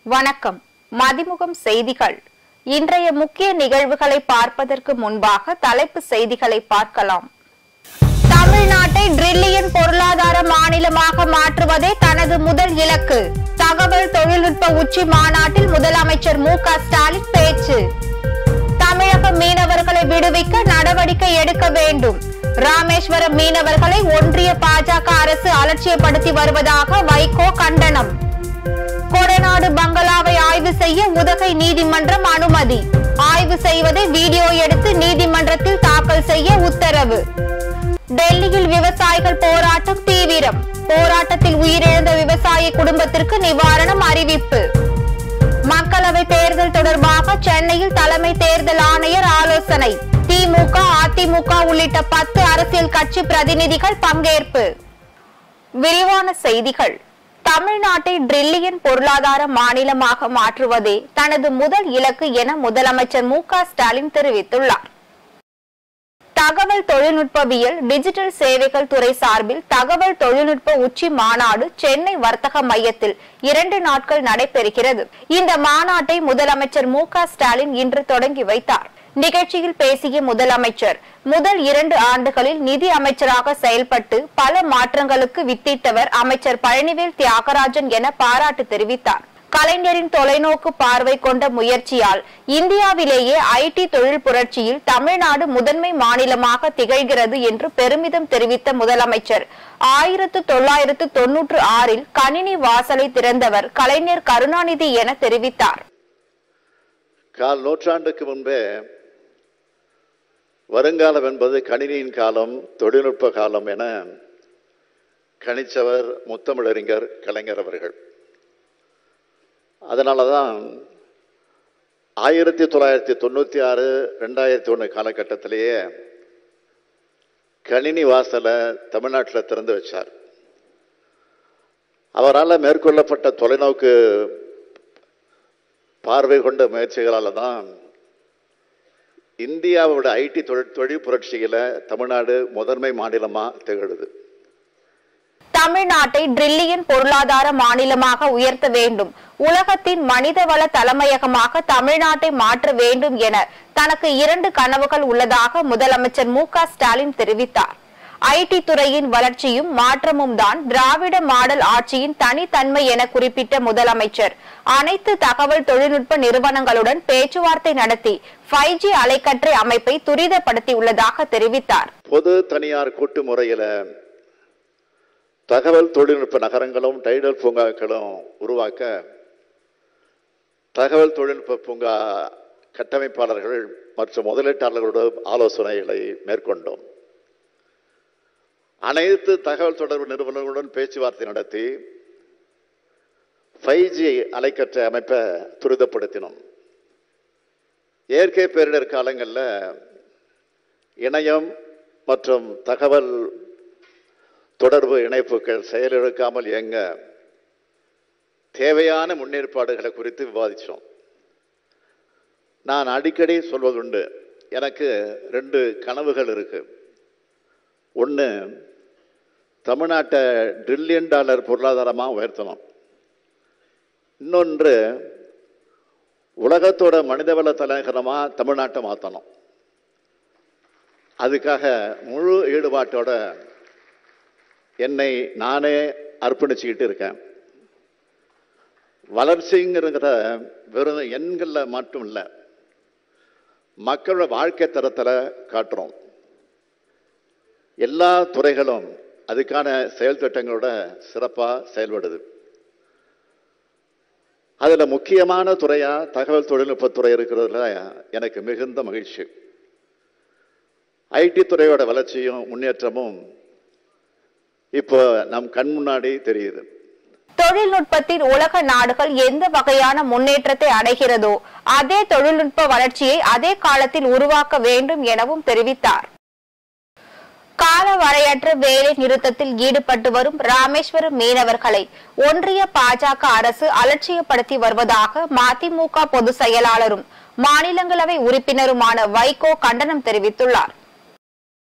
வணக்கம் மதிமுகம் செய்திகள் இன்றைய முக்கிய நிகழ்வுகளை பார்ப்பதற்கு முன்பாக தலைப்பு செய்திகளை பார்க்கலாம் தமிழ்நாட்டை டிரில்லியன் பொருளாதார மாநிலமாக மாற்றுவதே தனது முதல் இலக்கு தகவல் தொழில்நுட்ப உச்சி மாநாட்டில் முதலமைச்சர் மு க ஸ்டாலின் பேச்சு தமிழக மீனவர்களை விடுவிக்க நடவடிக்கை எடுக்க வேண்டும் ராமேஸ்வரம் மீனவர்களை ஒன்றிய பாஜக அரசு அலட்சியப்படுத்தி வருவதாக வைகோ கண்டனம் கொடநாடு பங்களாவை ஆய்வு செய்ய உதகை நீதிமன்றம் அனுமதி ஆய்வு செய்வதை வீடியோ எடுத்து நீதிமன்றத்தில் தாக்கல் செய்ய உத்தரவு டெல்லியில் விவசாயிகள் போராட்டம் தீவிரம் போராட்டத்தில் உயிரிழந்த விவசாய குடும்பத்திற்கு நிவாரணம் அறிவிப்பு மக்களவை தேர்தல் தொடர்பாக சென்னையில் தலைமை தேர்தல் ஆணையர் ஆலோசனை திமுக அதிமுக உள்ளிட்ட பத்து அரசியல் கட்சி பிரதிநிதிகள் பங்கேற்பு விரிவான செய்திகள் தமிழ்நாட்டை டிரில்லியன் பொருளாதார மாநிலமாக மாற்றுவதே தனது முதல் இலக்கு என முதலமைச்சர் மு க ஸ்டாலின் தெரிவித்துள்ளார் தகவல் தொழில்நுட்பவியல் டிஜிட்டல் சேவைகள் துறை சார்பில் தகவல் தொழில்நுட்ப உச்சி மாநாடு சென்னை வர்த்தக மையத்தில் இரண்டு நாட்கள் நடைபெறுகிறது இந்த மாநாட்டை முதலமைச்சர் மு க ஸ்டாலின் இன்று தொடங்கி வைத்தார் நிகழ்ச்சியில் பேசிய முதலமைச்சர் முதல் இரண்டு ஆண்டுகளில் நிதி அமைச்சராக செயல்பட்டு பல மாற்றங்களுக்கு வித்திட்டவர் அமைச்சர் பழனிவேல் தியாகராஜன் என பாராட்டு தெரிவித்தார் கலைஞரின் தொலைநோக்கு பார்வை கொண்ட முயற்சியால் இந்தியாவிலேயே ஐடி தொழில் புரட்சியில் தமிழ்நாடு முதன்மை மாநிலமாக திகழ்கிறது என்று பெருமிதம் தெரிவித்த முதலமைச்சர் ஆயிரத்து தொள்ளாயிரத்து தொன்னூற்று ஆறில் கணினி வாசலை திறந்தவர் கலைஞர் கருணாநிதி என தெரிவித்தார் கால் நூற்றாண்டுக்கு முன்பே வருங்காலம் என்பது கணினியின் காலம் தொழில்நுட்ப காலம் என கணிச்சவர் முத்தமிழறிஞர் கலைஞர் அவர்கள் அதனால தான் ஆயிரத்தி தொள்ளாயிரத்தி தொண்ணூற்றி ஆறு ரெண்டாயிரத்தி ஒன்று காலகட்டத்திலேயே கணினி வாசலை தமிழ்நாட்டில் திறந்து வச்சார் அவரால் மேற்கொள்ளப்பட்ட தொலைநோக்கு பார்வை கொண்ட முயற்சிகளால் தான் இந்தியாவோட ஐடி தொழில் தொழில் புரட்சியில் தமிழ்நாடு முதன்மை மாநிலமாக திகழுது தமிழ்நாட்டை டிரில்லியன் பொருளாதார மாநிலமாக உயர்த்த வேண்டும் உலகத்தின் மனிதவள தலைமையகமாக தமிழ்நாட்டை மாற்ற வேண்டும் என தனக்கு இரண்டு கனவுகள் உள்ளதாக முதலமைச்சர் மு க ஸ்டாலின் தெரிவித்தார் ஐடி துறையின் வளர்ச்சியும் மாற்றமும் தான் திராவிட மாடல் ஆட்சியின் தனித்தன்மை என குறிப்பிட்ட முதலமைச்சர் அனைத்து தகவல் தொழில்நுட்ப நிறுவனங்களுடன் பேச்சுவார்த்தை நடத்தி ஃபைவ் ஜி அலைக்கற்றை அமைப்பை துரிதப்படுத்தியுள்ளதாக தெரிவித்தார் பொது தனியார் கூட்டு முறையில் தகவல் தொழில்நுட்ப நகரங்களும் டைடல் பூங்காக்களும் உருவாக்க தகவல் தொழில்நுட்ப பூங்கா கட்டமைப்பாளர்கள் மற்றும் முதலீட்டாளர்களோட ஆலோசனைகளை மேற்கொண்டோம் அனைத்து தகவல் தொடர்பு நிறுவனங்களுடன் பேச்சுவார்த்தை நடத்தி ஃபைவ் ஜி அலைக்கற்றை அமைப்பை துரிதப்படுத்தினோம் இயற்கை பேரிடர் காலங்களில் இணையம் மற்றும் தகவல் தொடர்பு இணைப்புகள் செயலிழக்காமல் இயங்க தேவையான முன்னேற்பாடுகளை குறித்து விவாதித்தோம் நான் அடிக்கடி சொல்வதுண்டு எனக்கு ரெண்டு கனவுகள் இருக்கு ஒன்று தமிழ்நாட்டை ட்ரில்லியன் டாலர் பொருளாதாரமாக உயர்த்தணும் இன்னொன்று உலகத்தோட மனிதவள தலைநகரமாக தமிழ்நாட்டை மாற்றணும் அதுக்காக முழு ஈடுபாட்டோட என்னை நானே அர்ப்பணிச்சுக்கிட்டு இருக்கேன் வளர்ச்சிங்கிறத வெறும் எண்களில் மட்டும் இல்லை மக்களோட வாழ்க்கை தரத்தில் காட்டுறோம் எல்லா துறைகளும் அதுக்கான செயல் திட்டங்களோட சிறப்பாக செயல்படுது அதில் முக்கியமான துறையாக தகவல் தொழில்நுட்பத்துறை இருக்கிறதுல எனக்கு மிகுந்த மகிழ்ச்சி ஐடி துறையோட வளர்ச்சியும் முன்னேற்றமும் இப்போ நம் கண் முன்னாடி தெரியுது தொழில்நுட்பத்தில் உலக நாடுகள் எந்த வகையான முன்னேற்றத்தை அடைகிறதோ அதே தொழில்நுட்ப வளர்ச்சியை அதே காலத்தில் உருவாக்க வேண்டும் எனவும் தெரிவித்தார் கால வரையற்ற வேலை நிறுத்தத்தில் ஈடுபட்டு வரும் ராமேஸ்வரம் மீனவர்களை ஒன்றிய பாஜக அரசு அலட்சியப்படுத்தி வருவதாக மதிமுக பொதுச் செயலாளரும் மாநிலங்களவை உறுப்பினருமான வைகோ கண்டனம் தெரிவித்துள்ளார்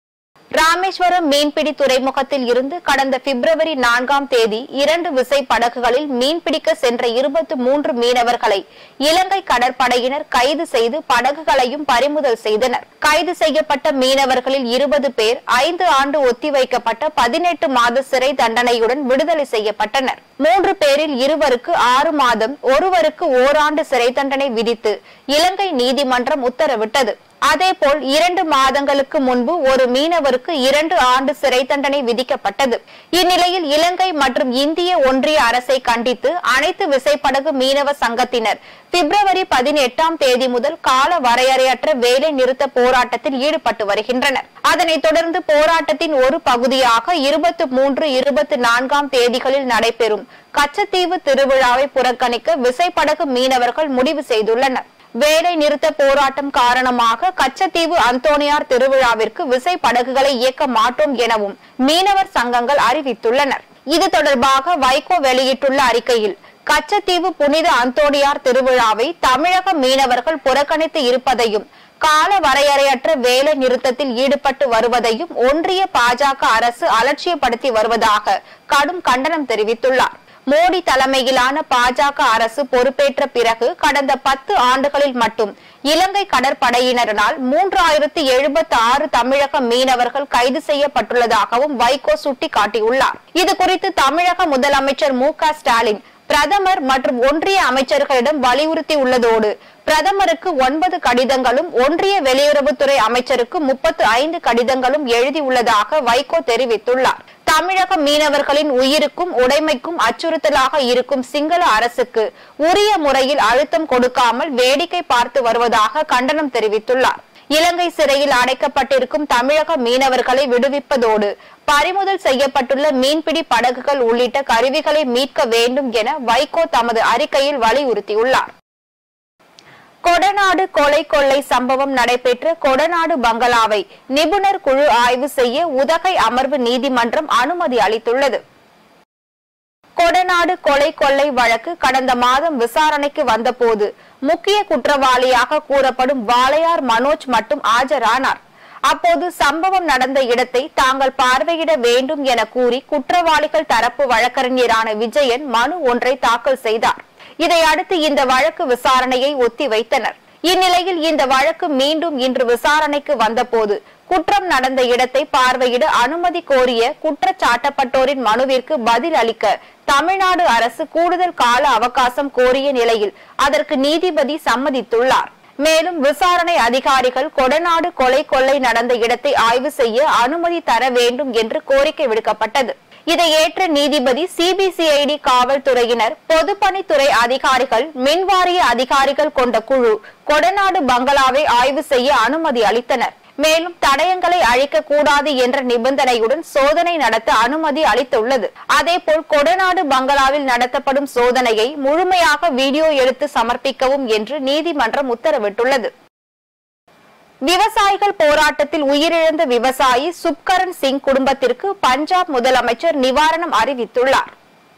ராமேஸ்வரம் மீன்பிடி துறைமுகத்தில் இருந்து கடந்த பிப்ரவரி நான்காம் தேதி இரண்டு விசை படகுகளில் மீன்பிடிக்க சென்ற இருபத்தி மூன்று மீனவர்களை இலங்கை கடற்படையினர் கைது செய்து படகுகளையும் பறிமுதல் செய்தனர் கைது செய்யப்பட்ட மீனவர்களில் இருபது பேர் ஐந்து ஆண்டு ஒத்திவைக்கப்பட்ட பதினெட்டு மாத சிறை தண்டனையுடன் விடுதலை செய்யப்பட்டனர் மூன்று பேரில் இருவருக்கு ஆறு மாதம் ஒருவருக்கு ஓராண்டு சிறை தண்டனை விதித்து இலங்கை நீதிமன்றம் உத்தரவிட்டது அதேபோல் இரண்டு மாதங்களுக்கு முன்பு ஒரு மீனவருக்கு இரண்டு ஆண்டு சிறை தண்டனை விதிக்கப்பட்டது இந்நிலையில் இலங்கை மற்றும் இந்திய ஒன்றிய அரசை கண்டித்து அனைத்து விசைப்படகு மீனவ சங்கத்தினர் பிப்ரவரி பதினெட்டாம் தேதி முதல் கால வரையறையற்ற வேலை நிறுத்த போராட்டத்தில் ஈடுபட்டு வருகின்றனர் அதனைத் தொடர்ந்து போராட்டத்தின் ஒரு பகுதியாக இருபத்தி மூன்று இருபத்தி நான்காம் தேதிகளில் நடைபெறும் கச்சத்தீவு திருவிழாவை புறக்கணிக்க விசைப்படகு மீனவர்கள் முடிவு செய்துள்ளனர் வேலை நிறுத்த போராட்டம் காரணமாக கச்சத்தீவு அந்தோனியார் திருவிழாவிற்கு விசை படகுகளை இயக்க மாட்டோம் எனவும் மீனவர் சங்கங்கள் அறிவித்துள்ளனர் இது தொடர்பாக வைகோ வெளியிட்டுள்ள அறிக்கையில் கச்சத்தீவு புனித அந்தோணியார் திருவிழாவை தமிழக மீனவர்கள் புறக்கணித்து இருப்பதையும் கால வரையறையற்ற வேலை நிறுத்தத்தில் ஈடுபட்டு வருவதையும் ஒன்றிய பாஜக அரசு அலட்சியப்படுத்தி வருவதாக கடும் கண்டனம் தெரிவித்துள்ளார் மோடி தலைமையிலான பாஜக அரசு பொறுப்பேற்ற பிறகு கடந்த பத்து ஆண்டுகளில் மட்டும் இலங்கை கடற்படையினரால் மூன்றாயிரத்தி எழுபத்தி ஆறு தமிழக மீனவர்கள் கைது செய்யப்பட்டுள்ளதாகவும் வைகோ சுட்டிக்காட்டியுள்ளார் இது குறித்து தமிழக முதலமைச்சர் மு க ஸ்டாலின் பிரதமர் மற்றும் ஒன்றிய அமைச்சர்களிடம் வலியுறுத்தி உள்ளதோடு பிரதமருக்கு ஒன்பது கடிதங்களும் ஒன்றிய வெளியுறவுத்துறை அமைச்சருக்கு முப்பத்து ஐந்து கடிதங்களும் எழுதியுள்ளதாக வைகோ தெரிவித்துள்ளார் தமிழக மீனவர்களின் உயிருக்கும் உடைமைக்கும் அச்சுறுத்தலாக இருக்கும் சிங்கள அரசுக்கு உரிய முறையில் அழுத்தம் கொடுக்காமல் வேடிக்கை பார்த்து வருவதாக கண்டனம் தெரிவித்துள்ளார் இலங்கை சிறையில் அடைக்கப்பட்டிருக்கும் தமிழக மீனவர்களை விடுவிப்பதோடு பறிமுதல் செய்யப்பட்டுள்ள மீன்பிடி படகுகள் உள்ளிட்ட கருவிகளை மீட்க வேண்டும் என வைகோ தமது அறிக்கையில் வலியுறுத்தியுள்ளார் கொடநாடு கொலை கொள்ளை சம்பவம் நடைபெற்ற கொடநாடு பங்களாவை நிபுணர் குழு ஆய்வு செய்ய உதகை அமர்வு நீதிமன்றம் அனுமதி அளித்துள்ளது கொடநாடு கொலை கொள்ளை வழக்கு கடந்த மாதம் விசாரணைக்கு வந்தபோது முக்கிய குற்றவாளியாக கூறப்படும் வாளையார் மனோஜ் மட்டும் ஆஜரானார் அப்போது சம்பவம் நடந்த இடத்தை தாங்கள் பார்வையிட வேண்டும் என கூறி குற்றவாளிகள் தரப்பு வழக்கறிஞரான விஜயன் மனு ஒன்றை தாக்கல் செய்தார் இதை அடுத்து இந்த வழக்கு விசாரணையை ஒத்திவைத்தனர் இந்நிலையில் இந்த வழக்கு மீண்டும் இன்று விசாரணைக்கு வந்தபோது குற்றம் நடந்த இடத்தை பார்வையிட அனுமதி கோரிய குற்றச்சாட்டப்பட்டோரின் மனுவிற்கு பதில் அளிக்க தமிழ்நாடு அரசு கூடுதல் கால அவகாசம் கோரிய நிலையில் அதற்கு நீதிபதி சம்மதித்துள்ளார் மேலும் விசாரணை அதிகாரிகள் கொடநாடு கொலை கொள்ளை நடந்த இடத்தை ஆய்வு செய்ய அனுமதி தர வேண்டும் என்று கோரிக்கை விடுக்கப்பட்டது இதை ஏற்ற நீதிபதி சிபிசிஐடி காவல்துறையினர் பொதுப்பணித்துறை அதிகாரிகள் மின்வாரிய அதிகாரிகள் கொண்ட குழு கொடநாடு பங்களாவை ஆய்வு செய்ய அனுமதி அளித்தனர் மேலும் தடயங்களை அழிக்க கூடாது என்ற நிபந்தனையுடன் சோதனை நடத்த அனுமதி அளித்துள்ளது அதேபோல் கொடநாடு பங்களாவில் நடத்தப்படும் சோதனையை முழுமையாக வீடியோ எடுத்து சமர்ப்பிக்கவும் என்று நீதிமன்றம் உத்தரவிட்டுள்ளது விவசாயிகள் போராட்டத்தில் உயிரிழந்த விவசாயி சுப்கரன் சிங் குடும்பத்திற்கு பஞ்சாப் முதலமைச்சர் நிவாரணம் அறிவித்துள்ளார்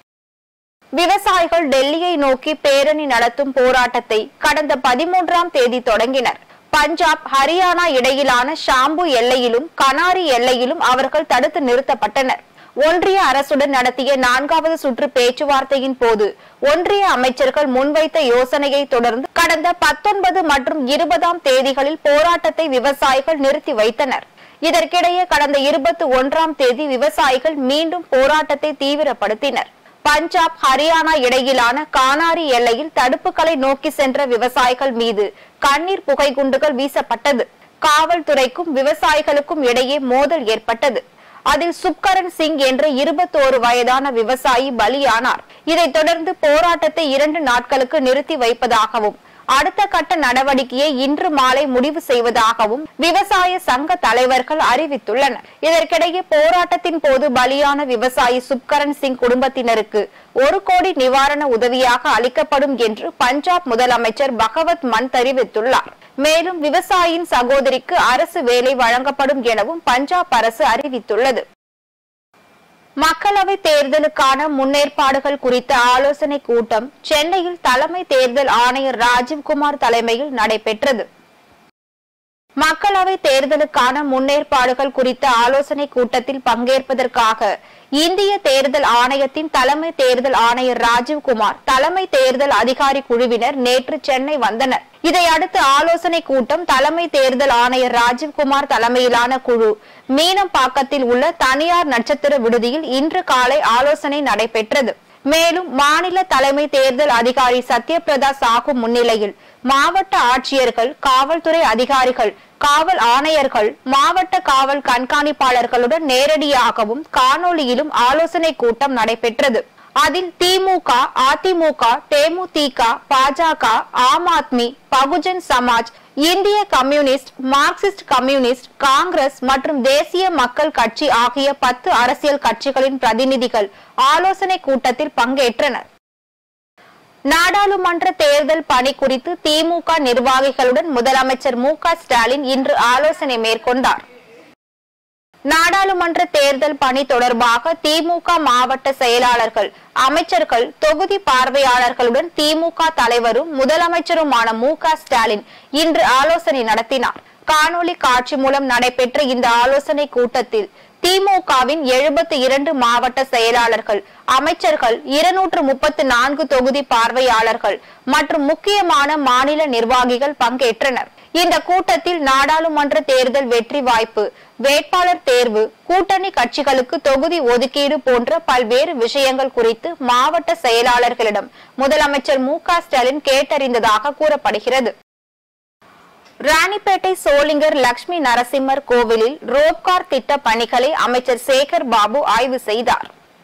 விவசாயிகள் டெல்லியை நோக்கி பேரணி நடத்தும் போராட்டத்தை கடந்த பதிமூன்றாம் தேதி தொடங்கினர் பஞ்சாப் ஹரியானா இடையிலான ஷாம்பு எல்லையிலும் கனாரி எல்லையிலும் அவர்கள் தடுத்து நிறுத்தப்பட்டனர் ஒன்றிய அரசுடன் நடத்திய நான்காவது சுற்று பேச்சுவார்த்தையின் போது ஒன்றிய அமைச்சர்கள் முன்வைத்த யோசனையை தொடர்ந்து கடந்த பத்தொன்பது மற்றும் இருபதாம் தேதிகளில் போராட்டத்தை விவசாயிகள் நிறுத்தி வைத்தனர் இதற்கிடையே கடந்த இருபத்தி ஒன்றாம் தேதி விவசாயிகள் மீண்டும் போராட்டத்தை தீவிரப்படுத்தினர் பஞ்சாப் ஹரியானா இடையிலான கானாரி எல்லையில் தடுப்புகளை நோக்கி சென்ற விவசாயிகள் மீது கண்ணீர் புகை குண்டுகள் வீசப்பட்டது காவல்துறைக்கும் விவசாயிகளுக்கும் இடையே மோதல் ஏற்பட்டது அதில் சுப்கரன் சிங் என்ற இருபத்தோரு வயதான விவசாயி பலியானார் இதைத் தொடர்ந்து போராட்டத்தை இரண்டு நாட்களுக்கு நிறுத்தி வைப்பதாகவும் அடுத்த கட்ட நடவடிக்கையை இன்று மாலை முடிவு செய்வதாகவும் விவசாய சங்க தலைவர்கள் அறிவித்துள்ளனர் இதற்கிடையே போராட்டத்தின் போது பலியான விவசாயி சுப்கரன் சிங் குடும்பத்தினருக்கு ஒரு கோடி நிவாரண உதவியாக அளிக்கப்படும் என்று பஞ்சாப் முதலமைச்சர் பகவத் மன் தெரிவித்துள்ளார் மேலும் விவசாயியின் சகோதரிக்கு அரசு வேலை வழங்கப்படும் எனவும் பஞ்சாப் அரசு அறிவித்துள்ளது மக்களவை தேர்தலுக்கான முன்னேற்பாடுகள் குறித்த ஆலோசனை கூட்டம் சென்னையில் தலைமை தேர்தல் ஆணையர் ராஜீவ்குமார் தலைமையில் நடைபெற்றது மக்களவை தேர்தலுக்கான முன்னேற்பாடுகள் குறித்த ஆலோசனை கூட்டத்தில் பங்கேற்பதற்காக இந்திய தேர்தல் ஆணையத்தின் தலைமை தேர்தல் ஆணையர் ராஜீவ்குமார் தலைமை தேர்தல் அதிகாரி குழுவினர் நேற்று சென்னை வந்தனர் இதையடுத்து ஆலோசனை கூட்டம் தலைமை தேர்தல் ஆணையர் ராஜீவ்குமார் தலைமையிலான குழு மீனம்பாக்கத்தில் உள்ள தனியார் நட்சத்திர விடுதியில் இன்று காலை ஆலோசனை நடைபெற்றது மேலும் மாநில தலைமை தேர்தல் அதிகாரி சத்யபிரதா சாஹூ முன்னிலையில் மாவட்ட ஆட்சியர்கள் காவல்துறை அதிகாரிகள் காவல் ஆணையர்கள் மாவட்ட காவல் கண்காணிப்பாளர்களுடன் நேரடியாகவும் காணொளியிலும் ஆலோசனை கூட்டம் நடைபெற்றது அதில் திமுக அதிமுக தேமுதிக பாஜக ஆம் ஆத்மி பகுஜன் சமாஜ் இந்திய கம்யூனிஸ்ட் மார்க்சிஸ்ட் கம்யூனிஸ்ட் காங்கிரஸ் மற்றும் தேசிய மக்கள் கட்சி ஆகிய பத்து அரசியல் கட்சிகளின் பிரதிநிதிகள் ஆலோசனை கூட்டத்தில் பங்கேற்றனர் நாடாளுமன்ற தேர்தல் பணி குறித்து திமுக நிர்வாகிகளுடன் முதலமைச்சர் மு க ஸ்டாலின் இன்று ஆலோசனை மேற்கொண்டார் நாடாளுமன்ற தேர்தல் பணி தொடர்பாக திமுக மாவட்ட செயலாளர்கள் அமைச்சர்கள் தொகுதி பார்வையாளர்களுடன் திமுக தலைவரும் முதலமைச்சருமான மு க ஸ்டாலின் இன்று ஆலோசனை நடத்தினார் காணொலி காட்சி மூலம் நடைபெற்ற இந்த ஆலோசனை கூட்டத்தில் திமுகவின் எழுபத்தி இரண்டு மாவட்ட செயலாளர்கள் அமைச்சர்கள் இருநூற்று முப்பத்தி நான்கு தொகுதி பார்வையாளர்கள் மற்றும் முக்கியமான மாநில நிர்வாகிகள் பங்கேற்றனர் இந்த கூட்டத்தில் நாடாளுமன்ற தேர்தல் வெற்றி வாய்ப்பு வேட்பாளர் தேர்வு கூட்டணி கட்சிகளுக்கு தொகுதி ஒதுக்கீடு போன்ற பல்வேறு விஷயங்கள் குறித்து மாவட்ட செயலாளர்களிடம் முதலமைச்சர் மு க ஸ்டாலின் கேட்டறிந்ததாக கூறப்படுகிறது ராணிப்பேட்டை சோளிங்கர் லட்சுமி நரசிம்மர் கோவிலில் ரோப்கார் திட்ட பணிகளை அமைச்சர் சேகர் பாபு ஆய்வு செய்தார்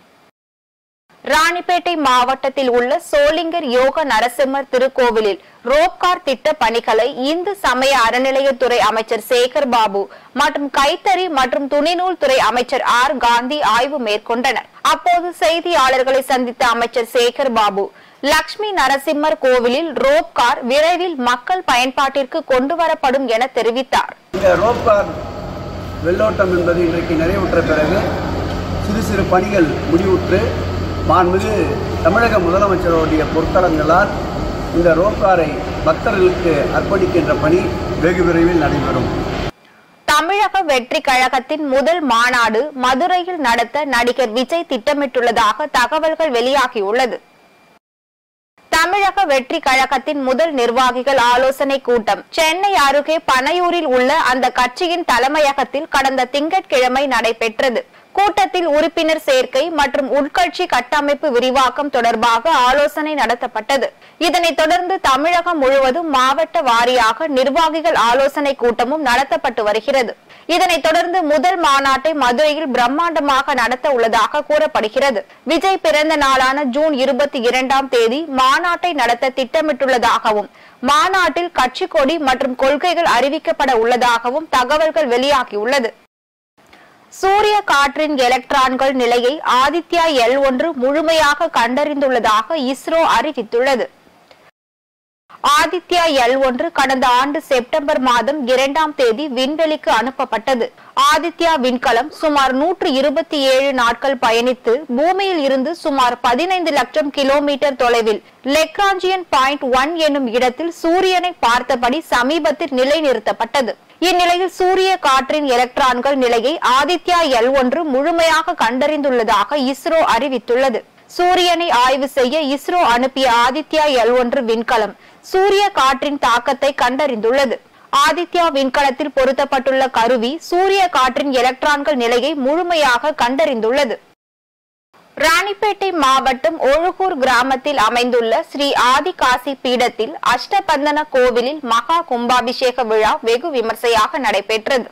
ராணிப்பேட்டை மாவட்டத்தில் உள்ள சோளிங்கர் யோக நரசிம்மர் திருக்கோவிலில் ரோப்கார் திட்ட பணிகளை இந்து சமய அறநிலையத்துறை அமைச்சர் சேகர் பாபு மற்றும் கைத்தறி மற்றும் துணிநூல் துறை அமைச்சர் ஆர் காந்தி ஆய்வு மேற்கொண்டனர் அப்போது செய்தியாளர்களை சந்தித்த அமைச்சர் சேகர் பாபு லட்சுமி நரசிம்மர் கோவிலில் ரோப் கார் விரைவில் மக்கள் பயன்பாட்டிற்கு கொண்டு வரப்படும் என தெரிவித்தார் இந்த ரோப்கார் வெள்ளோட்டம் என்பது இன்றைக்கு நிறைவுற்ற பிறகு சிறு சிறு பணிகள் முடிவுற்று மாண்புமிகு தமிழக முதலமைச்சருடைய பொருத்தலங்களால் இந்த ரோப்காரை பக்தர்களுக்கு அர்ப்பணிக்கின்ற பணி வெகு விரைவில் நடைபெறும் தமிழக வெற்றி கழகத்தின் முதல் மாநாடு மதுரையில் நடத்த நடிகர் விஜய் திட்டமிட்டுள்ளதாக தகவல்கள் வெளியாகியுள்ளது தமிழக வெற்றி கழகத்தின் முதல் நிர்வாகிகள் ஆலோசனை கூட்டம் சென்னை அருகே பனையூரில் உள்ள அந்த கட்சியின் தலைமையகத்தில் கடந்த திங்கட்கிழமை நடைபெற்றது கூட்டத்தில் உறுப்பினர் சேர்க்கை மற்றும் உட்கட்சி கட்டமைப்பு விரிவாக்கம் தொடர்பாக ஆலோசனை நடத்தப்பட்டது இதனைத் தொடர்ந்து தமிழகம் முழுவதும் மாவட்ட வாரியாக நிர்வாகிகள் ஆலோசனை கூட்டமும் நடத்தப்பட்டு வருகிறது இதனைத் தொடர்ந்து முதல் மாநாட்டை மதுரையில் பிரம்மாண்டமாக நடத்த உள்ளதாக கூறப்படுகிறது விஜய் பிறந்த நாளான ஜூன் இருபத்தி இரண்டாம் தேதி மாநாட்டை நடத்த திட்டமிட்டுள்ளதாகவும் மாநாட்டில் கட்சி கொடி மற்றும் கொள்கைகள் அறிவிக்கப்பட உள்ளதாகவும் தகவல்கள் வெளியாகியுள்ளது சூரிய காற்றின் எலக்ட்ரான்கள் நிலையை ஆதித்யா எல் ஒன்று முழுமையாக கண்டறிந்துள்ளதாக இஸ்ரோ அறிவித்துள்ளது ஆதித்யா எல் ஒன்று கடந்த ஆண்டு செப்டம்பர் மாதம் இரண்டாம் தேதி விண்வெளிக்கு அனுப்பப்பட்டது ஆதித்யா விண்கலம் சுமார் நூற்று இருபத்தி ஏழு நாட்கள் பயணித்து பூமியில் இருந்து சுமார் பதினைந்து லட்சம் கிலோமீட்டர் தொலைவில் லெக்ராஞ்சியன் பாயிண்ட் ஒன் என்னும் இடத்தில் சூரியனை பார்த்தபடி சமீபத்தில் நிலைநிறுத்தப்பட்டது இந்நிலையில் சூரிய காற்றின் எலக்ட்ரான்கள் நிலையை ஆதித்யா எல் ஒன்று முழுமையாக கண்டறிந்துள்ளதாக இஸ்ரோ அறிவித்துள்ளது சூரியனை ஆய்வு செய்ய இஸ்ரோ அனுப்பிய ஆதித்யா எல் ஒன்று விண்கலம் சூரிய காற்றின் தாக்கத்தை கண்டறிந்துள்ளது ஆதித்யா விண்கலத்தில் பொருத்தப்பட்டுள்ள கருவி சூரிய காற்றின் எலக்ட்ரான்கள் நிலையை முழுமையாக கண்டறிந்துள்ளது ராணிப்பேட்டை மாவட்டம் ஒழுகூர் கிராமத்தில் அமைந்துள்ள ஸ்ரீ ஆதிகாசி பீடத்தில் அஷ்டபந்தன கோவிலில் மகா கும்பாபிஷேக விழா வெகு விமர்சையாக நடைபெற்றது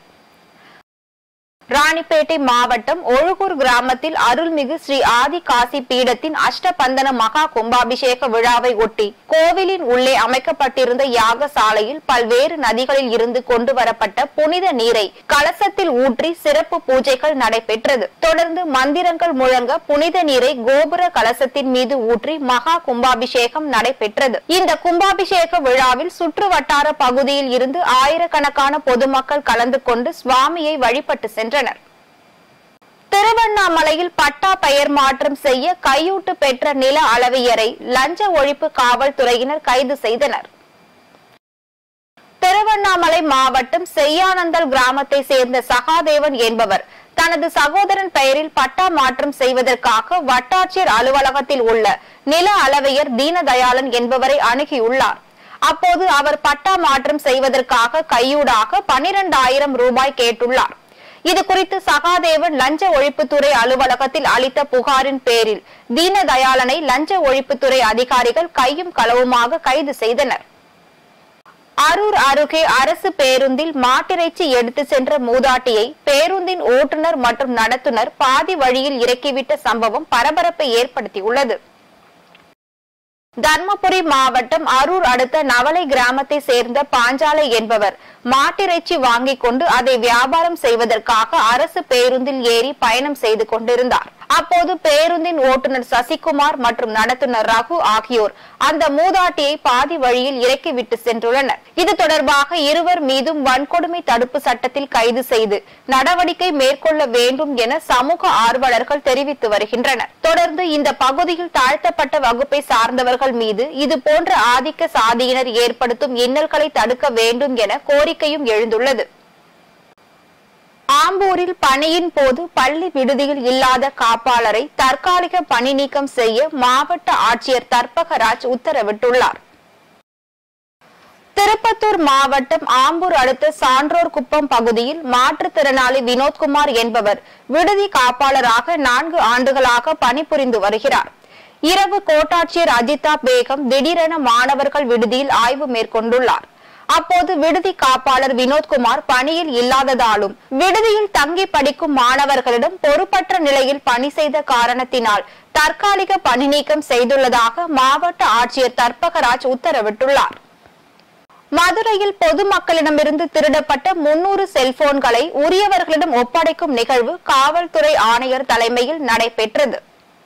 ராணிப்பேட்டை மாவட்டம் ஒழுகூர் கிராமத்தில் அருள்மிகு ஸ்ரீ ஆதி காசி பீடத்தின் அஷ்டபந்தன மகா கும்பாபிஷேக விழாவை ஒட்டி கோவிலின் உள்ளே அமைக்கப்பட்டிருந்த யாகசாலையில் பல்வேறு நதிகளில் இருந்து கொண்டு வரப்பட்ட புனித நீரை கலசத்தில் ஊற்றி சிறப்பு பூஜைகள் நடைபெற்றது தொடர்ந்து மந்திரங்கள் முழங்க புனித நீரை கோபுர கலசத்தின் மீது ஊற்றி மகா கும்பாபிஷேகம் நடைபெற்றது இந்த கும்பாபிஷேக விழாவில் சுற்று வட்டார பகுதியில் இருந்து ஆயிரக்கணக்கான பொதுமக்கள் கலந்து கொண்டு சுவாமியை வழிபட்டு சென்றனர் திருவண்ணாமலையில் பட்டா பெயர் மாற்றம் செய்ய கையூட்டு பெற்ற நில அளவையரை லஞ்ச ஒழிப்பு காவல்துறையினர் கைது செய்தனர் திருவண்ணாமலை மாவட்டம் செய்யானந்தல் கிராமத்தை சேர்ந்த சகாதேவன் என்பவர் தனது சகோதரன் பெயரில் பட்டா மாற்றம் செய்வதற்காக வட்டாட்சியர் அலுவலகத்தில் உள்ள நில அளவையர் தீனதயாளன் என்பவரை அணுகியுள்ளார் அப்போது அவர் பட்டா மாற்றம் செய்வதற்காக கையூடாக பனிரெண்டாயிரம் ரூபாய் கேட்டுள்ளார் இது குறித்து சகாதேவன் லஞ்ச ஒழிப்புத்துறை அலுவலகத்தில் அளித்த புகாரின் பேரில் தீனதயாளனை லஞ்ச ஒழிப்புத்துறை அதிகாரிகள் கையும் களவுமாக கைது செய்தனர் அரூர் அருகே அரசு பேருந்தில் மாட்டிறைச்சி எடுத்து சென்ற மூதாட்டியை பேருந்தின் ஓட்டுநர் மற்றும் நடத்துனர் பாதி வழியில் இறக்கிவிட்ட சம்பவம் பரபரப்பை ஏற்படுத்தியுள்ளது தர்மபுரி மாவட்டம் அரூர் அடுத்த நவலை கிராமத்தை சேர்ந்த பாஞ்சாலை என்பவர் மாட்டிறைச்சி வாங்கிக் கொண்டு அதை வியாபாரம் செய்வதற்காக அரசு பேருந்தில் ஏறி பயணம் செய்து கொண்டிருந்தார் அப்போது பேருந்தின் ஓட்டுநர் சசிகுமார் மற்றும் நடத்துனர் ரகு ஆகியோர் அந்த மூதாட்டியை பாதி வழியில் இறக்கிவிட்டு சென்றுள்ளனர் இது தொடர்பாக இருவர் மீதும் வன்கொடுமை தடுப்பு சட்டத்தில் கைது செய்து நடவடிக்கை மேற்கொள்ள வேண்டும் என சமூக ஆர்வலர்கள் தெரிவித்து வருகின்றனர் தொடர்ந்து இந்த பகுதியில் தாழ்த்தப்பட்ட வகுப்பை சார்ந்தவர்கள் மீது இது போன்ற ஆதிக்க சாதியினர் ஏற்படுத்தும் இன்னல்களை தடுக்க வேண்டும் என கோரிக்கையும் எழுந்துள்ளது ஆம்பூரில் பணியின் போது பள்ளி விடுதியில் இல்லாத காப்பாளரை தற்காலிக பணி நீக்கம் செய்ய மாவட்ட ஆட்சியர் தர்பகராஜ் உத்தரவிட்டுள்ளார் திருப்பத்தூர் மாவட்டம் ஆம்பூர் அடுத்த சான்றோர் குப்பம் பகுதியில் மாற்றுத்திறனாளி வினோத்குமார் என்பவர் விடுதி காப்பாளராக நான்கு ஆண்டுகளாக பணிபுரிந்து வருகிறார் இரவு கோட்டாட்சியர் அஜிதா பேகம் திடீரென மாணவர்கள் விடுதியில் ஆய்வு மேற்கொண்டுள்ளார் அப்போது விடுதி காப்பாளர் வினோத்குமார் பணியில் இல்லாததாலும் விடுதியில் தங்கி படிக்கும் மாணவர்களிடம் பொறுப்பற்ற நிலையில் பணி செய்த காரணத்தினால் தற்காலிக பணி நீக்கம் செய்துள்ளதாக மாவட்ட ஆட்சியர் தர்பகராஜ் உத்தரவிட்டுள்ளார் மதுரையில் பொதுமக்களிடமிருந்து திருடப்பட்ட முன்னூறு செல்போன்களை உரியவர்களிடம் ஒப்படைக்கும் நிகழ்வு காவல்துறை ஆணையர் தலைமையில் நடைபெற்றது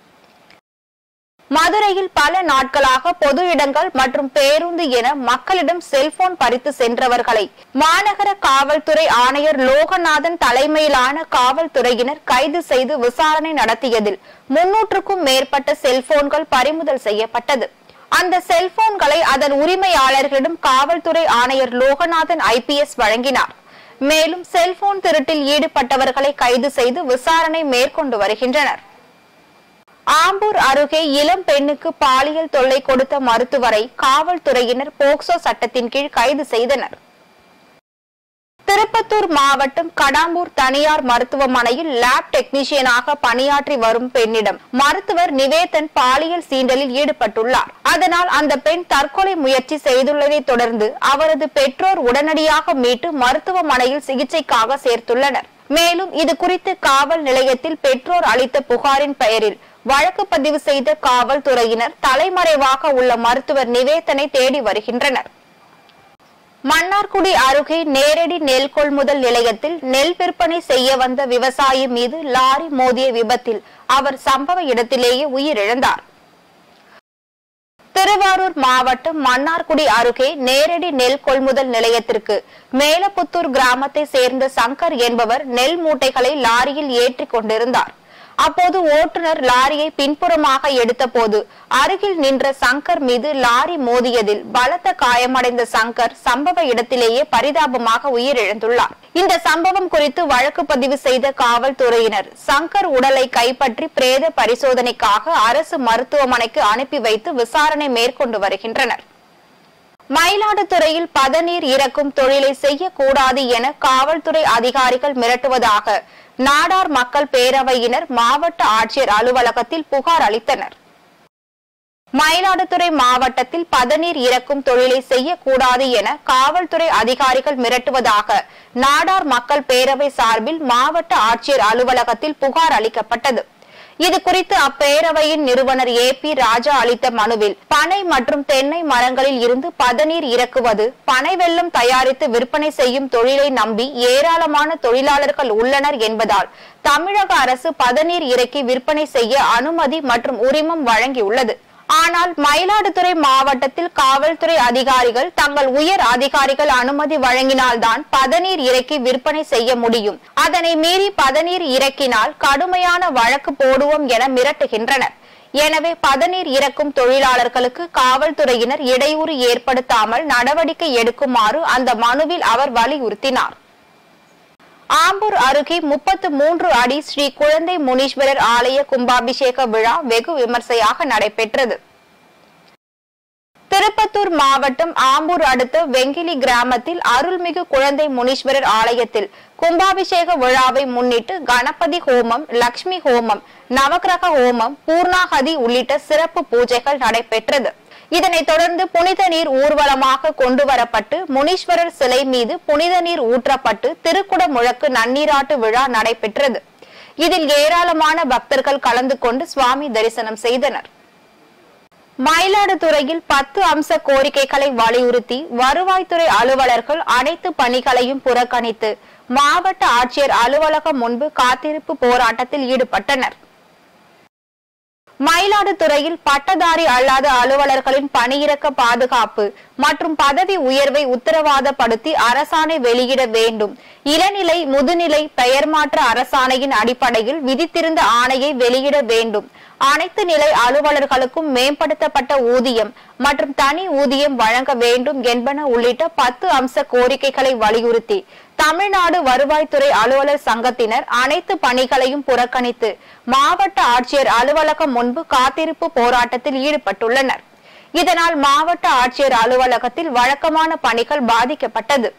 மதுரையில் பல நாட்களாக பொது இடங்கள் மற்றும் பேருந்து என மக்களிடம் செல்போன் பறித்து சென்றவர்களை மாநகர காவல்துறை ஆணையர் லோகநாதன் தலைமையிலான காவல்துறையினர் கைது செய்து விசாரணை நடத்தியதில் முன்னூற்றுக்கும் மேற்பட்ட செல்போன்கள் பறிமுதல் செய்யப்பட்டது அந்த செல்போன்களை அதன் உரிமையாளர்களிடம் காவல்துறை ஆணையர் லோகநாதன் ஐபிஎஸ் வழங்கினார் மேலும் செல்போன் திருட்டில் ஈடுபட்டவர்களை கைது செய்து விசாரணை மேற்கொண்டு வருகின்றனர் ஆம்பூர் அருகே இளம் பெண்ணுக்கு பாலியல் தொல்லை கொடுத்த மருத்துவரை காவல்துறையினர் போக்சோ சட்டத்தின் கீழ் கைது செய்தனர் திருப்பத்தூர் மாவட்டம் கடாம்பூர் தனியார் மருத்துவமனையில் லேப் டெக்னீஷியனாக பணியாற்றி வரும் பெண்ணிடம் மருத்துவர் நிவேதன் பாலியல் சீண்டலில் ஈடுபட்டுள்ளார் அதனால் அந்த பெண் தற்கொலை முயற்சி செய்துள்ளதை தொடர்ந்து அவரது பெற்றோர் உடனடியாக மீட்டு மருத்துவமனையில் சிகிச்சைக்காக சேர்த்துள்ளனர் மேலும் இது குறித்து காவல் நிலையத்தில் பெற்றோர் அளித்த புகாரின் பெயரில் வழக்கு பதிவு செய்த காவல்துறையினர் தலைமறைவாக உள்ள மருத்துவர் நிவேதனை தேடி வருகின்றனர் மன்னார்குடி அருகே நேரடி நெல் கொள்முதல் நிலையத்தில் நெல் விற்பனை செய்ய வந்த விவசாயி மீது லாரி மோதிய விபத்தில் அவர் சம்பவ இடத்திலேயே உயிரிழந்தார் திருவாரூர் மாவட்டம் மன்னார்குடி அருகே நேரடி நெல் கொள்முதல் நிலையத்திற்கு மேலப்புத்தூர் கிராமத்தை சேர்ந்த சங்கர் என்பவர் நெல் மூட்டைகளை லாரியில் ஏற்றிக் கொண்டிருந்தார் அப்போது ஓட்டுநர் லாரியை பின்புறமாக எடுத்தபோது அருகில் நின்ற சங்கர் மீது லாரி மோதியதில் பலத்த காயமடைந்த சங்கர் சம்பவ இடத்திலேயே பரிதாபமாக உயிரிழந்துள்ளார் இந்த சம்பவம் குறித்து வழக்கு பதிவு செய்த காவல்துறையினர் சங்கர் உடலை கைப்பற்றி பிரேத பரிசோதனைக்காக அரசு மருத்துவமனைக்கு அனுப்பி வைத்து விசாரணை மேற்கொண்டு வருகின்றனர் மயிலாடுதுறையில் பதநீர் இறக்கும் தொழிலை செய்யக்கூடாது என காவல்துறை அதிகாரிகள் மிரட்டுவதாக நாடார் மக்கள் பேரவையினர் மாவட்ட ஆட்சியர் அலுவலகத்தில் புகார் அளித்தனர் மயிலாடுதுறை மாவட்டத்தில் பதநீர் இறக்கும் தொழிலை செய்யக்கூடாது என காவல்துறை அதிகாரிகள் மிரட்டுவதாக நாடார் மக்கள் பேரவை சார்பில் மாவட்ட ஆட்சியர் அலுவலகத்தில் புகார் அளிக்கப்பட்டது இது குறித்து அப்பேரவையின் நிறுவனர் ஏ பி ராஜா அளித்த மனுவில் பனை மற்றும் தென்னை மரங்களில் இருந்து பதநீர் இறக்குவது பனை வெல்லம் தயாரித்து விற்பனை செய்யும் தொழிலை நம்பி ஏராளமான தொழிலாளர்கள் உள்ளனர் என்பதால் தமிழக அரசு பதநீர் இறக்கி விற்பனை செய்ய அனுமதி மற்றும் உரிமம் வழங்கியுள்ளது ஆனால் மயிலாடுதுறை மாவட்டத்தில் காவல்துறை அதிகாரிகள் தங்கள் உயர் அதிகாரிகள் அனுமதி வழங்கினால்தான் பதநீர் இறக்கி விற்பனை செய்ய முடியும் அதனை மீறி பதநீர் இறக்கினால் கடுமையான வழக்கு போடுவோம் என மிரட்டுகின்றனர் எனவே பதநீர் இறக்கும் தொழிலாளர்களுக்கு காவல்துறையினர் இடையூறு ஏற்படுத்தாமல் நடவடிக்கை எடுக்குமாறு அந்த மனுவில் அவர் வலியுறுத்தினார் ஆம்பூர் அருகே முப்பத்து மூன்று அடி ஸ்ரீ குழந்தை முனீஸ்வரர் ஆலய கும்பாபிஷேக விழா வெகு விமர்சையாக நடைபெற்றது திருப்பத்தூர் மாவட்டம் ஆம்பூர் அடுத்த வெங்கிலி கிராமத்தில் அருள்மிகு குழந்தை முனீஸ்வரர் ஆலயத்தில் கும்பாபிஷேக விழாவை முன்னிட்டு கணபதி ஹோமம் லக்ஷ்மி ஹோமம் நவக்கிரக ஹோமம் பூர்ணாகதி உள்ளிட்ட சிறப்பு பூஜைகள் நடைபெற்றது இதனைத் தொடர்ந்து புனித நீர் ஊர்வலமாக கொண்டு வரப்பட்டு முனீஸ்வரர் சிலை மீது புனித நீர் ஊற்றப்பட்டு திருக்குட முழக்கு நன்னீராட்டு விழா நடைபெற்றது இதில் ஏராளமான பக்தர்கள் கலந்து கொண்டு சுவாமி தரிசனம் செய்தனர் மயிலாடுதுறையில் பத்து அம்ச கோரிக்கைகளை வலியுறுத்தி வருவாய்த்துறை அலுவலர்கள் அனைத்து பணிகளையும் புறக்கணித்து மாவட்ட ஆட்சியர் அலுவலகம் முன்பு காத்திருப்பு போராட்டத்தில் ஈடுபட்டனர் மயிலாடுதுறையில் பட்டதாரி அல்லாத அலுவலர்களின் பணியிறக்க பாதுகாப்பு மற்றும் பதவி உயர்வை உத்தரவாதப்படுத்தி அரசாணை வெளியிட வேண்டும் இளநிலை முதுநிலை பெயர் மாற்ற அரசாணையின் அடிப்படையில் விதித்திருந்த ஆணையை வெளியிட வேண்டும் அனைத்து நிலை அலுவலர்களுக்கும் மேம்படுத்தப்பட்ட ஊதியம் மற்றும் தனி ஊதியம் வழங்க வேண்டும் என்பன உள்ளிட்ட பத்து அம்ச கோரிக்கைகளை வலியுறுத்தி தமிழ்நாடு வருவாய்த்துறை அலுவலர் சங்கத்தினர் அனைத்து பணிகளையும் புறக்கணித்து மாவட்ட ஆட்சியர் அலுவலகம் முன்பு காத்திருப்பு போராட்டத்தில் ஈடுபட்டுள்ளனர் இதனால் மாவட்ட ஆட்சியர் அலுவலகத்தில் வழக்கமான பணிகள் பாதிக்கப்பட்டது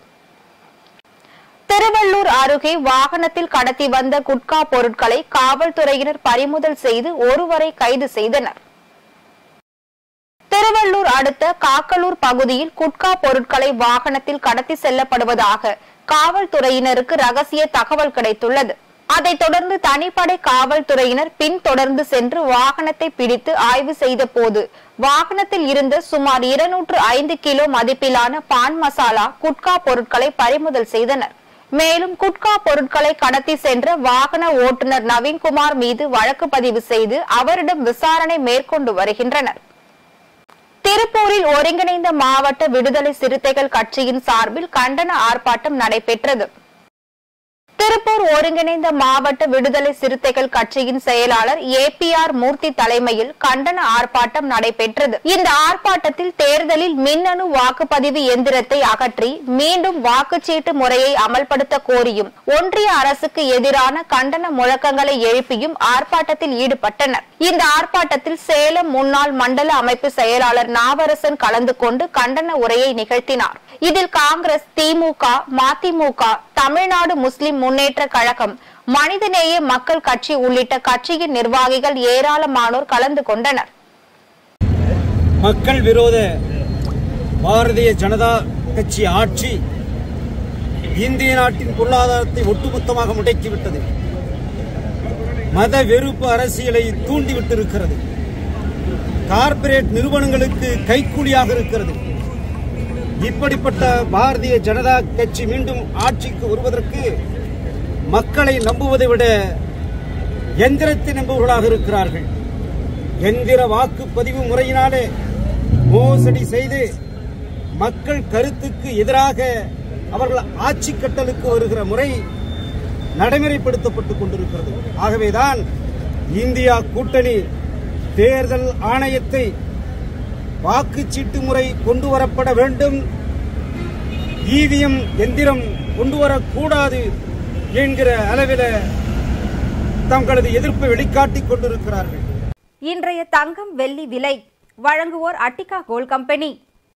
திருவள்ளூர் அருகே வாகனத்தில் கடத்தி வந்த குட்கா பொருட்களை காவல்துறையினர் பறிமுதல் செய்து ஒருவரை கைது செய்தனர் திருவள்ளூர் அடுத்த காக்கலூர் பகுதியில் குட்கா பொருட்களை வாகனத்தில் கடத்தி செல்லப்படுவதாக காவல்துறையினருக்கு ரகசிய தகவல் கிடைத்துள்ளது அதைத் தொடர்ந்து தனிப்படை காவல்துறையினர் பின்தொடர்ந்து சென்று வாகனத்தை பிடித்து ஆய்வு செய்த போது வாகனத்தில் இருந்த சுமார் இருநூற்று ஐந்து கிலோ மதிப்பிலான பான் மசாலா குட்கா பொருட்களை பறிமுதல் செய்தனர் மேலும் குட்கா பொருட்களை கடத்தி சென்ற வாகன ஓட்டுநர் நவீன்குமார் மீது வழக்கு பதிவு செய்து அவரிடம் விசாரணை மேற்கொண்டு வருகின்றனர் திருப்பூரில் ஒருங்கிணைந்த மாவட்ட விடுதலை சிறுத்தைகள் கட்சியின் சார்பில் கண்டன ஆர்ப்பாட்டம் நடைபெற்றது திருப்பூர் ஒருங்கிணைந்த மாவட்ட விடுதலை சிறுத்தைகள் கட்சியின் செயலாளர் ஏ பி ஆர் மூர்த்தி தலைமையில் கண்டன ஆர்ப்பாட்டம் நடைபெற்றது இந்த ஆர்ப்பாட்டத்தில் தேர்தலில் மின்னணு வாக்குப்பதிவு எந்திரத்தை அகற்றி மீண்டும் வாக்குச்சீட்டு முறையை அமல்படுத்த கோரியும் ஒன்றிய அரசுக்கு எதிரான கண்டன முழக்கங்களை எழுப்பியும் ஆர்ப்பாட்டத்தில் ஈடுபட்டனர் இந்த ஆர்ப்பாட்டத்தில் சேலம் முன்னாள் மண்டல அமைப்பு செயலாளர் நாவரசன் கலந்து கொண்டு கண்டன உரையை நிகழ்த்தினார் இதில் காங்கிரஸ் திமுக மதிமுக தமிழ்நாடு முஸ்லிம் முன்னேற்ற கழகம் மனிதநேய மக்கள் கட்சி உள்ளிட்ட கட்சியின் நிர்வாகிகள் ஏராளமானோர் கலந்து கொண்டனர் மக்கள் விரோத பாரதிய ஜனதா கட்சி ஆட்சி இந்திய நாட்டின் பொருளாதாரத்தை ஒட்டுமொத்தமாக முடக்கிவிட்டது மத வெறுப்பு அரசியலை தூண்டிவிட்டிருக்கிறது கார்ப்பரேட் நிறுவனங்களுக்கு கைக்கூலியாக இருக்கிறது இப்படிப்பட்ட பாரதிய ஜனதா கட்சி மீண்டும் ஆட்சிக்கு வருவதற்கு மக்களை நம்புவதை விட எந்திரத்தை நம்புவர்களாக இருக்கிறார்கள் எந்திர வாக்குப்பதிவு முறையினாலே மோசடி செய்து மக்கள் கருத்துக்கு எதிராக அவர்கள் ஆட்சி கட்டலுக்கு வருகிற முறை நடைமுறைப்படுத்தப்பட்டுக் கொண்டிருக்கிறது ஆகவேதான் இந்தியா கூட்டணி தேர்தல் ஆணையத்தை வாக்குச்சீட்டு முறை கொண்டு வரப்பட வேண்டும் ஈவிஎம் எந்திரம் கொண்டு வரக்கூடாது என்கிற அளவில் தங்களது எதிர்ப்பை வெளிக்காட்டிக் கொண்டிருக்கிறார்கள் இன்றைய தங்கம் வெள்ளி விலை வழங்குவோர் அட்டிகா கோல்ட் கம்பெனி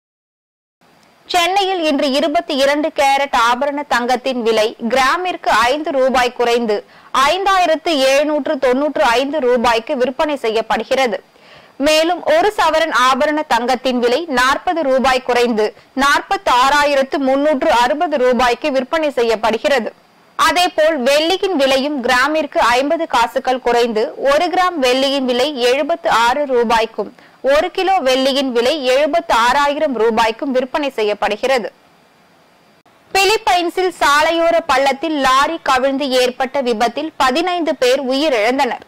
சென்னையில் இன்று இருபத்தி இரண்டு கேரட் ஆபரண தங்கத்தின் விலை கிராமிற்கு ஐந்து ரூபாய் குறைந்து ஐந்தாயிரத்து எழுநூற்று தொன்னூற்று ஐந்து ரூபாய்க்கு விற்பனை செய்யப்படுகிறது மேலும் ஒரு சவரன் ஆபரண தங்கத்தின் விலை நாற்பது ரூபாய் குறைந்து நாற்பத்தி ஆறாயிரத்து முன்னூற்று அறுபது ரூபாய்க்கு விற்பனை செய்யப்படுகிறது அதேபோல் வெள்ளியின் விலையும் கிராமிற்கு ஐம்பது காசுகள் குறைந்து ஒரு கிராம் வெள்ளியின் விலை எழுபத்து ஆறு ரூபாய்க்கும் ஒரு கிலோ வெள்ளியின் விலை எழுபத்து ஆறாயிரம் ரூபாய்க்கும் விற்பனை செய்யப்படுகிறது பிலிப்பைன்ஸில் சாலையோர பள்ளத்தில் லாரி கவிழ்ந்து ஏற்பட்ட விபத்தில் பதினைந்து பேர் உயிரிழந்தனர்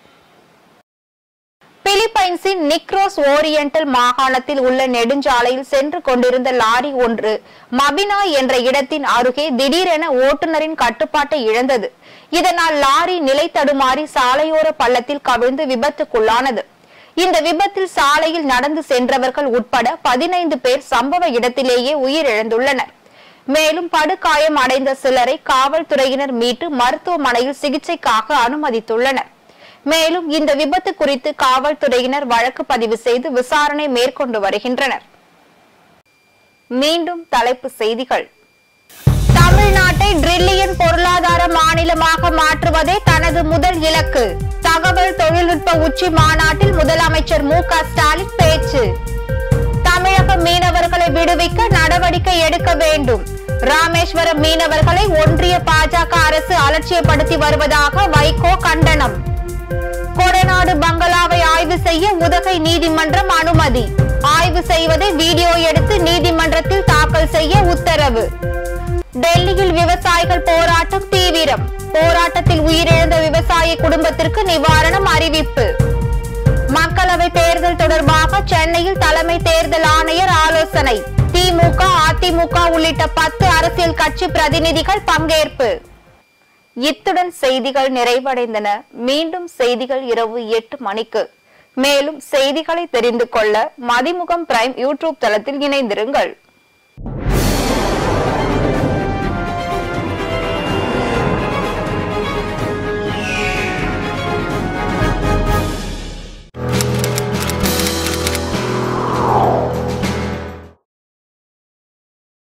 பிலிப்பைன்ஸின் நிக்ரோஸ் ஓரியண்டல் மாகாணத்தில் உள்ள நெடுஞ்சாலையில் சென்று கொண்டிருந்த லாரி ஒன்று மபினா என்ற இடத்தின் அருகே திடீரென ஓட்டுநரின் கட்டுப்பாட்டை இழந்தது இதனால் லாரி நிலை தடுமாறி சாலையோர பள்ளத்தில் கவிழ்ந்து விபத்துக்குள்ளானது இந்த விபத்தில் சாலையில் நடந்து சென்றவர்கள் உட்பட பதினைந்து பேர் சம்பவ இடத்திலேயே உயிரிழந்துள்ளனர் மேலும் படுகாயம் அடைந்த சிலரை காவல்துறையினர் மீட்டு மருத்துவமனையில் சிகிச்சைக்காக அனுமதித்துள்ளனர் மேலும் இந்த விபத்து குறித்து காவல்துறையினர் வழக்கு பதிவு செய்து விசாரணை மேற்கொண்டு வருகின்றனர் மீண்டும் தலைப்புச் செய்திகள் தமிழ்நாட்டை டிரில்லியன் பொருளாதார மாநிலமாக மாற்றுவதே தனது முதல் இலக்கு தகவல் தொழில்நுட்ப உச்சி மாநாட்டில் முதலமைச்சர் மு க ஸ்டாலின் பேச்சு தமிழக மீனவர்களை விடுவிக்க நடவடிக்கை எடுக்க வேண்டும் ராமேஸ்வரம் மீனவர்களை ஒன்றிய பாஜக அரசு அலட்சியப்படுத்தி வருவதாக வைகோ கண்டனம் கொடநாடு பங்களாவை ஆய்வு செய்ய உதகை நீதிமன்றம் அனுமதி ஆய்வு செய்வதை வீடியோ எடுத்து நீதிமன்றத்தில் தாக்கல் செய்ய உத்தரவு டெல்லியில் விவசாயிகள் போராட்டம் தீவிரம் போராட்டத்தில் உயிரிழந்த விவசாயி குடும்பத்திற்கு நிவாரணம் அறிவிப்பு மக்களவை தேர்தல் தொடர்பாக சென்னையில் தலைமை தேர்தல் ஆணையர் ஆலோசனை திமுக அதிமுக உள்ளிட்ட பத்து அரசியல் கட்சி பிரதிநிதிகள் பங்கேற்பு இத்துடன் செய்திகள் நிறைவடைந்தன மீண்டும் செய்திகள் இரவு எட்டு மணிக்கு மேலும் செய்திகளை தெரிந்து கொள்ள மதிமுகம் பிரைம் யூடியூப் தளத்தில் இணைந்திருங்கள்